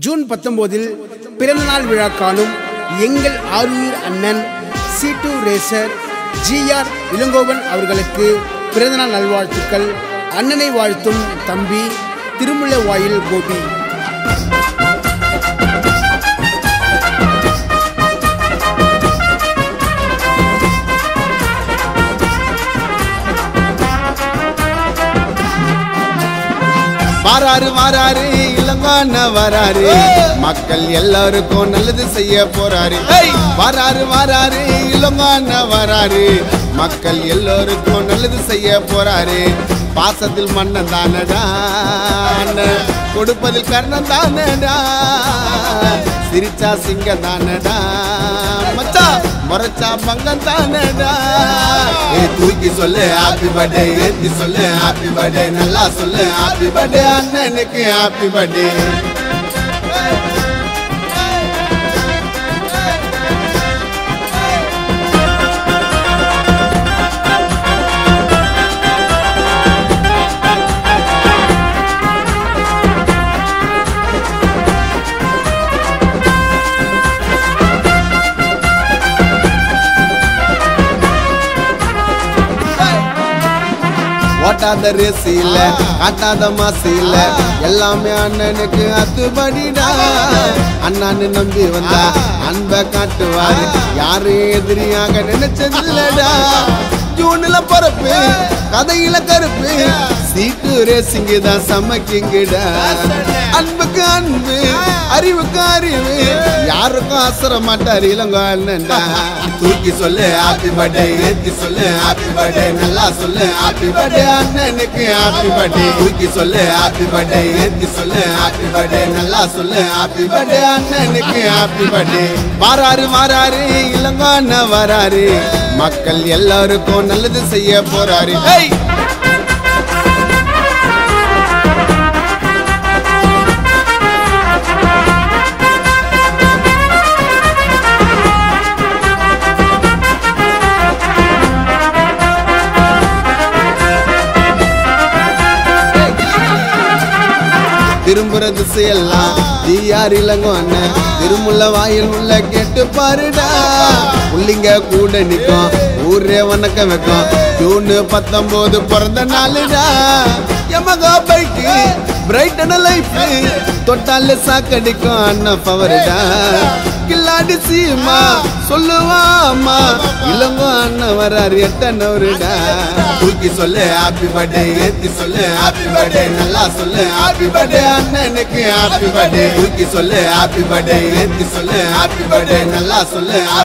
June பத்தொன்பதில் பிறந்தநாள் விழா காணும் எங்கள் ஆருயிர் அண்ணன் சீட்டு ரேசர் ஜிஆர் இளங்கோவன் அவர்களுக்கு பிறந்தநாள் நல்வாழ்த்துக்கள் அண்ணனை வாழ்த்தும் தம்பி திருமுல்லைவாயில் கோபி வாராரு வாராரு இளங்கான வராரு மக்கள் எல்லாருக்கும் நல்லது செய்ய போறாரு வாராரு வாராரு இளங்கான வராரு மக்கள் எல்லோருக்கும் நல்லது செய்ய போறாரு பாசத்தில் மன்னன் தானடா அண்ணன் கொடுப்பதில் கர்ணன் தானடா சிரிச்சா சிங்கம் தானடா மச்சான் முறைச்சா பங்கம் தானடா ஏ தூக்கி சொல்லு ஹாப்பி பர்த்டே ஏத்தி சொல்லு ஹாப்பி பர்த்டே நல்லா சொல்லு ஹாப்பி பர்த்டே அண்ணனுக்கு ஹாப்பி பர்த்டே ஓட்டாத ரேஸ் இல்ல காட்டாத மாசு இல்ல எல்லாமே அண்ணனுக்கு அத்துபடிடா அண்ணான்னு நம்பி வந்தா அன்ப காட்டுவாரு யாரும் எதிரியாக நினைச்சதில்லடா ஜூன்ல பரப்பு கதையில கருப்பு சீட்டு ரேசிங் தான் சமைக்குங்கடா அன்புக்கு அன்பு அறிவுக்கு அறிவு யாருக்கும் அசர மாட்டார் இளங்கோ அண்ணன்டா தூக்கி சொல்லு ஹாப்பி பர்த்டே ஏத்தி சொல்லு ஹாப்பி பர்த்டே நல்லா சொல்லு ஹாப்பி பர்த்டே அண்ணனுக்கு ஹாப்பி பர்த்டே தூக்கி சொல்லு ஹாப்பி பர்த்டே ஏத்தி சொல்லு ஹாப்பி பர்த்டே நல்லா சொல்லு ஹாப்பி பர்த்டே அண்ணனுக்கு ஹாப்பி பர்த்டே வாராரு வாராரு இளங்கோ அண்ணன் வராரு மக்கள் எல்லாருக்கும் நல்லது செய்ய போறாரு ஏய் திரும்புற திசையெல்லாம் தீயார் இளங்கோ அண்ணன் திருமுள்ள வாயில் உள்ள கேட்டு பாருடா புள்ளிங்க கூட நிக்கும் ஊரே வணக்கம் வைக்கும் ஜூன் பத்தொன்பது பிறந்த நாளுடா எமகா பைக்கு பிரைட்டான லைஃப் தொட்டால சாக்கடிக்கும் அண்ணன் பவர்டா கில்லாடி சீமா சொல்லுவாமா இளங்கோ அண்ணன் வராரு எட்டனவருடா தூக்கி சொல்லு ஹாப்பி பர்த்டே ஏத்தி சொல்லு ஹாப்பி பர்த்டே நல்லா சொல்லு ஹாப்பி பர்த்டே அண்ணனுக்கு ஹாப்பி பர்த்டே தூக்கி சொல்லு ஹாப்பி பர்த்டே ஏத்தி சொல்லு ஹாப்பி பர்த்டே நல்லா சொல்லு